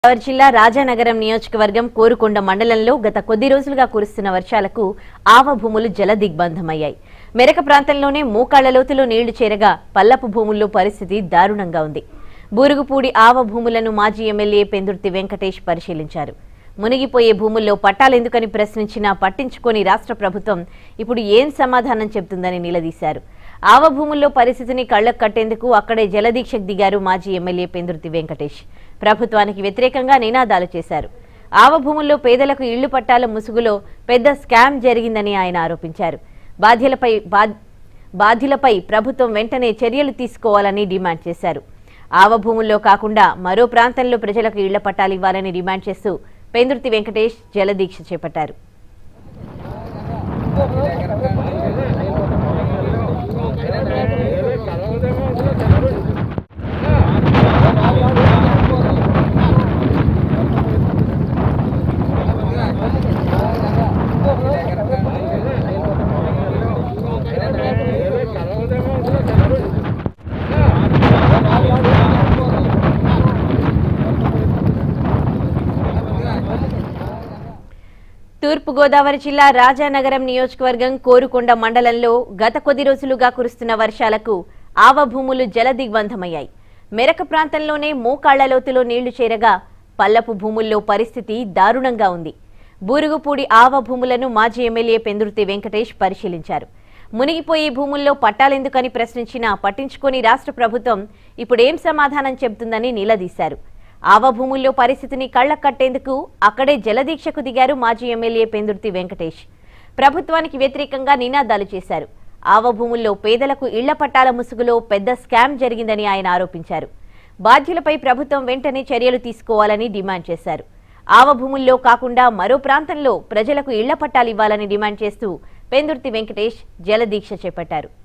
గోదావరి జిల్లా రాజానగరం నియోజకవర్గం కోరుకొండ మండలంలో గత కొద్ది రోజులుగా కురుస్తున్న వర్షాలకు ఆవ భూములు జల దిగ్బంధమయ్యాయి మెరక ప్రాంతంలోనే మోకాళ్ల లోతులో నీళ్లు చేరగా పల్లపు భూముల్లో పరిస్థితి దారుణంగా ఉంది బూరుగుపూడి ఆవ భూములను మాజీ ఎమ్మెల్యే పెందుర్తి వెంకటేష్ పరిశీలించారు మునిగిపోయే భూముల్లో పట్టాలెందుకని ప్రశ్నించినా పట్టించుకొని రాష్ట్ర ప్రభుత్వం ఇప్పుడు ఏం సమాధానం చెబుతుందని నిలదీశారు ఆవ భూముల్లో పరిస్థితిని కళ్లకు కట్టేందుకు అక్కడే జలదీక్షకు దిగారు మాజీ ఎమ్మెల్యే పెందుర్తి వెంకటేష్ ప్రభుత్వానికి వ్యతిరేకంగా నినాదాలు చేశారు ఆవ భూముల్లో పేదలకు ఇళ్లు పట్టాల ముసుగులో పెద్ద స్కామ్ జరిగిందని ఆయన ఆరోపించారు బాధ్యులపై బా- బాధ్యులపై ప్రభుత్వం వెంటనే చర్యలు తీసుకోవాలని డిమాండ్ చేశారు ఆవ భూముల్లో కాకుండా మరో ప్రాంతంలో ప్రజలకు ఇళ్ల పట్టాలు ఇవ్వాలని డిమాండ్ చేస్తూ పెందుర్తి వెంకటేష్ జలదీక్ష చేపట్టారు తూర్పు గోదావరి జిల్లా రాజానగరం నియోజకవర్గం కోరుకొండ మండలంలో గత కొద్ది రోజులుగా కురుస్తున్న వర్షాలకు ఆవ భూములు జల దిగ్బంధమయ్యాయి మెరక ప్రాంతంలోనే మోకాళ్ల లోతులో నీళ్లు చేరగా పల్లపు భూముల్లో పరిస్థితి దారుణంగా ఉంది బూరుగుపూడి ఆవ భూములను మాజీ ఎమ్మెల్యే పెందుర్తి వెంకటేష్ పరిశీలించారు మునిగిపోయే భూముల్లో పట్టాలెందుకని ప్రశ్నించినా పట్టించుకొని రాష్ట్ర ప్రభుత్వం ఇప్పుడేం సమాధానం చెబుతుందని నిలదీశారు ఆవ భూముల్లో పరిస్థితిని కళ్లకు కట్టేందుకు అక్కడే జలదీక్షకు దిగారు మాజీ ఎమ్మెల్యే పెందుర్తి వెంకటేష్ ప్రభుత్వానికి వ్యతిరేకంగా నినాదాలు చేశారు ఆవ భూముల్లో పేదలకు ఇళ్ల పట్టాల ముసుగులో పెద్ద స్కామ్ జరిగిందని ఆయన ఆరోపించారు బాధ్యులపై ప్రభుత్వం వెంటనే చర్యలు తీసుకోవాలని డిమాండ్ చేశారు ఆవ భూముల్లో కాకుండా మరో ప్రాంతంలో ప్రజలకు ఇళ్ల పట్టాలు ఇవ్వాలని డిమాండ్ చేస్తూ పెందుర్తి వెంకటేష్ జలదీక్ష చేపట్టారు